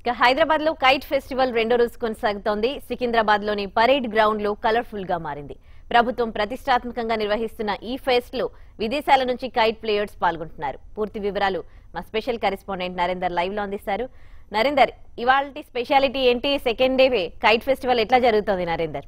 ఇక హైదరాబాద్ లో kite festival రెండో రోజు కొనసాగుతోంది సికింద్రాబాద్ లోని పరేడ్ గ్రౌండ్ లో కలర్ఫుల్ గా మారింది ప్రభుత్వం ప్రతిష్టాత్మకంగా నిర్వహిస్తున్న ఈ ఫెస్ట్ లో విదేశాల నుంచి కైట్ ప్లేయర్స్ పాల్గొంటున్నారు పూర్తి వివరాలు మా స్పెషల్ కరెస్పాండెంట్ నరేందర్ లైవ్ లో అందిస్తారు నరేందర్ ఇవాళ స్పెషాలిటీ ఏంటి సెకండ్ డే కైట్ ఫెస్టివల్ ఎట్లా జరుగుతోంది నరేందర్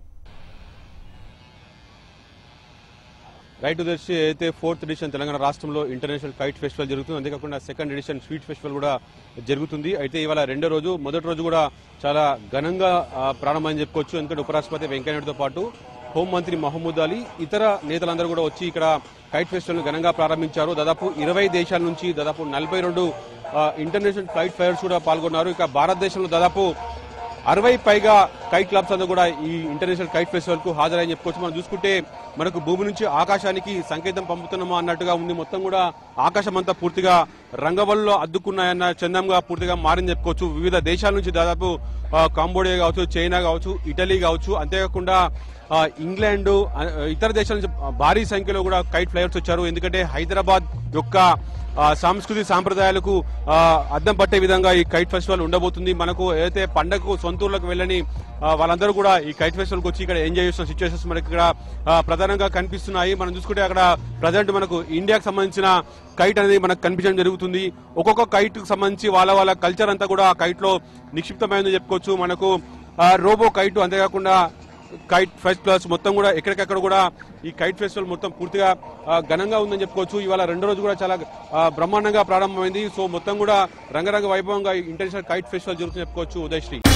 రైట్ దర్శి అయితే ఫోర్త్ ఎడిషన్ తెలంగాణ రాష్ట్రంలో ఇంటర్నేషనల్ కైట్ ఫెస్టివల్ జరుగుతుంది అంతేకాకుండా సెకండ్ ఎడిషన్ స్వీట్ ఫెస్టివల్ కూడా జరుగుతుంది అయితే ఇవాళ రెండో రోజు మొదటి రోజు కూడా చాలా ఘనంగా ఆ, ప్రారంభమని చెప్పుకోవచ్చు ఎందుకంటే ఉపరాష్ట్రపతి వెంకయ్యనాయుడుతో పాటు హోంమంత్రి మహమూద్ అలీ ఇతర నేతలందరూ కూడా వచ్చి ఇక్కడ కైట్ ఫెస్టివల్ ఘనంగా ప్రారంభించారు దాదాపు ఇరవై దేశాల నుంచి దాదాపు నలభై రెండు ఇంటర్నేషనల్ కైట్ ఫైర్స్ కూడా పాల్గొన్నారు ఇక భారతదేశంలో దాదాపు అరవై పైగా కైట్ క్లబ్స్ అందరూ కూడా ఈ ఇంటర్నేషనల్ కైట్ ఫెస్టివల్ కు హాజరని చెప్పుకోవచ్చు మనం చూసుకుంటే మనకు భూమి నుంచి ఆకాశానికి సంకేతం పంపుతున్నామా అన్నట్టుగా ఉంది మొత్తం కూడా ఆకాశం అంతా పూర్తిగా రంగవల్లిలో అద్దుకున్నాయన్న చందంగా పూర్తిగా మారింది చెప్పుకోవచ్చు వివిధ దేశాల నుంచి దాదాపు ఆ, కాంబోడియా కావచ్చు చైనా కావచ్చు ఇటలీ కావచ్చు అంతేకాకుండా ఆ, ఇంగ్లాండ్ ఆ, ఇతర దేశాల నుంచి భారీ సంఖ్యలో కూడా కైట్ ఫ్లైవర్స్ వచ్చారు ఎందుకంటే హైదరాబాద్ యొక్క ఆ, సాంస్కృతిక సాంప్రదాయాలకు ఆ, అద్దం పట్టే విధంగా ఈ కైట్ ఫెస్టివల్ ఉండబోతుంది మనకు ఏదైతే పండగకు సొంతూర్లకు వెళ్ళని ఆ, వాళ్ళందరూ కూడా ఈ కైట్ ఫెస్టివల్ కి వచ్చి ఇక్కడ ఎంజాయ్ చేస్తున్న సిచ్యువేషన్స్ మనకి ఇక్కడ ఆ, ప్రధానంగా కనిపిస్తున్నాయి మనం చూసుకుంటే అక్కడ ప్రజెంట్ మనకు ఇండియాకు సంబంధించిన కైట్ అనేది మనకు కనిపించడం జరుగుతుంది ఒక్కొక్క కైట్ కు సంబంధించి వాళ్ళ వాళ్ళ కల్చర్ అంతా కూడా ఆ కైట్ లో నిక్షిప్తమైందని చెప్పుకోవచ్చు మనకు ఆ, రోబో కైట్ అంతేకాకుండా కైట్ ఫెస్ట్ ప్లస్ మొత్తం కూడా ఎక్కడికక్కడ కూడా ఈ కైట్ ఫెస్టివల్ మొత్తం పూర్తిగా ఆ, ఘనంగా ఉందని చెప్పుకోవచ్చు ఇవాళ రెండో రోజు కూడా చాలా ఆ, బ్రహ్మాండంగా ప్రారంభమైంది సో మొత్తం కూడా రంగరంగ వైభవంగా ఈ ఇంటర్నేషనల్ కైట్ ఫెస్టివల్ జరుగుతుందని చెప్పుకోవచ్చు ఉదయశ్రీ